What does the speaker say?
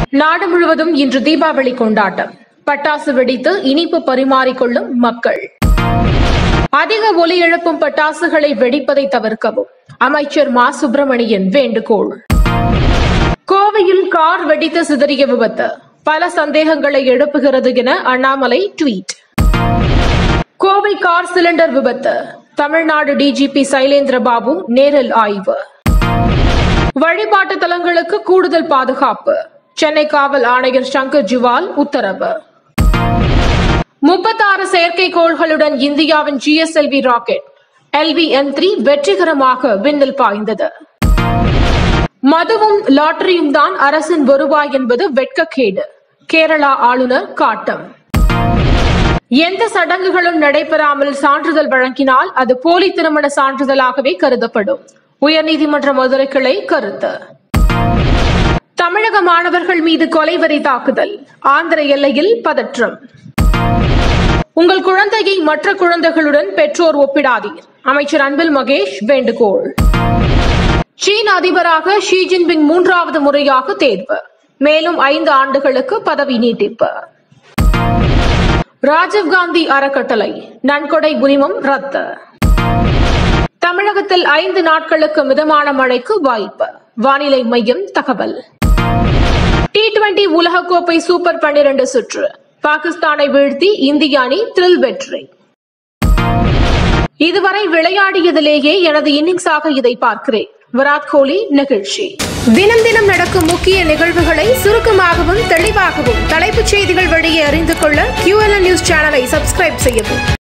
நாடு முழுவதும் இன்று தீபாவளி கொண்டாட்டம் பட்டாசு வெடித்து இனிப்பு பரிமாறிக்கொள்ளும் மக்கள் அதிக ஒலி எழுப்பும் பட்டாசுகளை வெடிப்பதை தவிர்க்கவும் அமைச்சர் மா சுப்பிரமணியன் வேண்டுகோள் கோவையில் கார் வெடித்து சிதறிய விபத்து பல சந்தேகங்களை எழுப்புகிறது என Annamalai tweet Kovai car cylinder விபத்து தமிழ்நாடு டிஜிபி சைலேந்திர பாபு நேரில் ஆய்வு வழிபாட்டு தலங்களுக்கு கூடுதல் பாதுகாப்பு சென்னை காவல் ஆணையர் சங்கர் ஜுவால் உத்தரவு முப்பத்தாறு செயற்கைக்கோள்களுடன் இந்தியாவின் GSLV rocket LV M three வெற்றிகரமாக விண்ணில் பாய்ந்தது மதுவும் லாட்டரியும் தான் அரசின் வருவாய் என்பது வெட்கக்கேடு கேரளா ஆளுநர் காட்டம் எந்த சடங்குகளும் நடைபெறாமல் சான்றிதழ் வழங்கினால் அது போலி திருமண சான்றிதழாகவே கருதப்படும் உயர்நீதிமன்ற மதுரை கிளை கருத்து தமிழக மாணவர்கள் மீது கொலைவரி தாக்குதல் ஆந்திர எல்லையில் பதற்றம் உங்கள் குழந்தையை மற்ற குழந்தைகளுடன் பெற்றோர் ஒப்பிடாதீர் அமைச்சர் அன்பில் மகேஷ் வேண்டுகோள் சீன அதிபராக ஷி ஜின்பிங் மூன்றாவது முறையாக தேர்வு மேலும் ஐந்து ஆண்டுகளுக்கு பதவி நீட்டிப்பு ராஜீவ்காந்தி அறக்கட்டளை நன்கொடை உரிமம் ரத்து தமிழகத்தில் ஐந்து நாட்களுக்கு மிதமான மழைக்கு வாய்ப்பு வானிலை மையம் தகவல் டி டுவெண்டி உலகக்கோப்பை சூப்பர் பன்னிரண்டு சுற்று பாகிஸ்தானை வீழ்த்தி இந்திய அணி த்ரில் வெற்றி இதுவரை விளையாடியதிலேயே எனது இன்னிங்ஸாக இதை பார்க்கிறேன் விராட் கோலி நெகிழ்ச்சி தினம் தினம் நடக்கும் முக்கிய நிகழ்வுகளை சுருக்கமாகவும் தெளிவாகவும் தலைப்புச் செய்திகள் வழியே அறிந்து கொள்ள QLN நியூஸ் சேனலை சப்ஸ்கிரைப் செய்யவும்